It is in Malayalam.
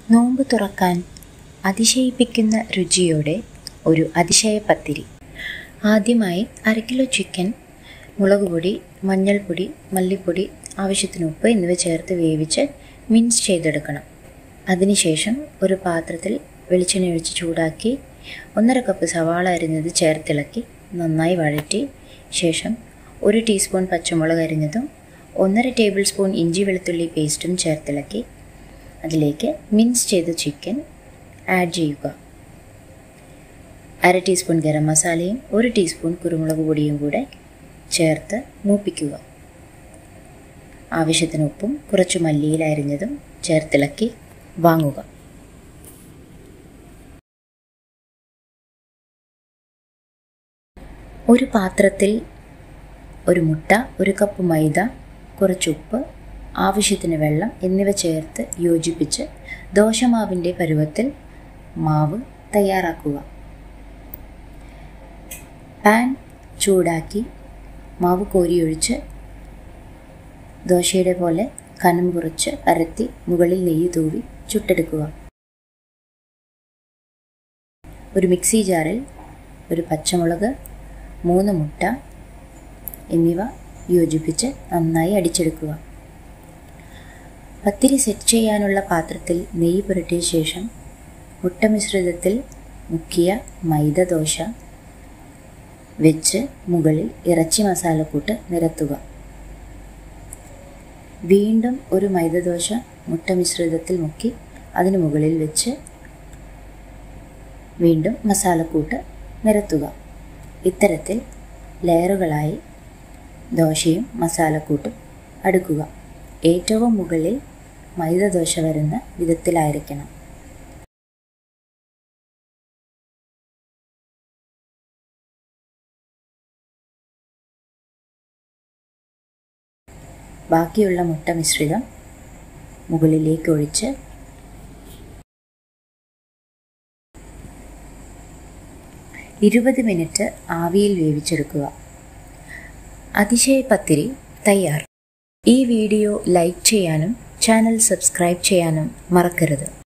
നോമ്പ് തുറക്കാൻ അതിശയിപ്പിക്കുന്ന രുചിയോടെ ഒരു അതിശയ പത്തിരി ആദ്യമായി അര കിലോ ചിക്കൻ മുളക് പൊടി മഞ്ഞൾപ്പൊടി മല്ലിപ്പൊടി ആവശ്യത്തിന് ഉപ്പ് എന്നിവ ചേർത്ത് വേവിച്ച് മിൻസ് ചെയ്തെടുക്കണം അതിനുശേഷം ഒരു പാത്രത്തിൽ വെളിച്ചെണ്ണ ഒഴിച്ച് ചൂടാക്കി ഒന്നര കപ്പ് സവാള അരിഞ്ഞത് ചേർത്തിളക്കി നന്നായി വഴറ്റി ശേഷം ഒരു ടീസ്പൂൺ പച്ചമുളക് അരിഞ്ഞതും ഒന്നര ടേബിൾ സ്പൂൺ ഇഞ്ചി വെളുത്തുള്ളി പേസ്റ്റും ചേർത്തിളക്കി അതിലേക്ക് മിൻസ് ചെയ്ത ചിക്കൻ ആഡ് ചെയ്യുക അര ടീസ്പൂൺ ഗരം മസാലയും ഒരു ടീസ്പൂൺ കുരുമുളക് പൊടിയും കൂടെ ചേർത്ത് മൂപ്പിക്കുക ആവശ്യത്തിന് ഉപ്പും കുറച്ച് മല്ലിയില അരിഞ്ഞതും ചേർത്തിളക്കി വാങ്ങുക ഒരു പാത്രത്തിൽ ഒരു മുട്ട ഒരു കപ്പ് മൈദ കുറച്ച് ഉപ്പ് ആവശ്യത്തിന് വെള്ളം എന്നിവ ചേർത്ത് യോജിപ്പിച്ച് ദോശമാവിൻ്റെ പരുവത്തിൽ മാവ് തയ്യാറാക്കുക പാൻ ചൂടാക്കി മാവ് കോരിയൊഴിച്ച് ദോശയുടെ പോലെ കനം കുറച്ച് പരത്തി മുകളിൽ നെയ്യ് തൂവി ചുട്ടെടുക്കുക ഒരു മിക്സി ജാറിൽ ഒരു പച്ചമുളക് മൂന്ന് മുട്ട എന്നിവ യോജിപ്പിച്ച് നന്നായി അടിച്ചെടുക്കുക പത്തിരി സെറ്റ് ചെയ്യാനുള്ള പാത്രത്തിൽ നെയ്യ് പുരട്ടിയ ശേഷം മുട്ട മിശ്രിതത്തിൽ മുക്കിയ മൈദ ദോശ വെച്ച് മുകളിൽ ഇറച്ചി മസാലക്കൂട്ട് നിരത്തുക വീണ്ടും ഒരു മൈദദോശ മുട്ട മിശ്രിതത്തിൽ മുക്കി അതിന് മുകളിൽ വെച്ച് വീണ്ടും മസാലക്കൂട്ട് നിരത്തുക ഇത്തരത്തിൽ ലെയറുകളായി ദോശയും മസാലക്കൂട്ടും അടുക്കുക ഏറ്റവും മുകളിൽ മൈദദോശ വരുന്ന വിധത്തിലായിരിക്കണം ബാക്കിയുള്ള മുട്ട മിശ്രിതം മുകളിലേക്ക് ഒഴിച്ച് ഇരുപത് മിനിറ്റ് ആവിയിൽ വേവിച്ചെടുക്കുക അതിശയ പത്തിരി തയ്യാർ ഈ വീഡിയോ ലൈക്ക് ചെയ്യാനും ചാനൽ സബ്സ്ക്രൈബ് ചെയ്യാനും മറക്കരുത്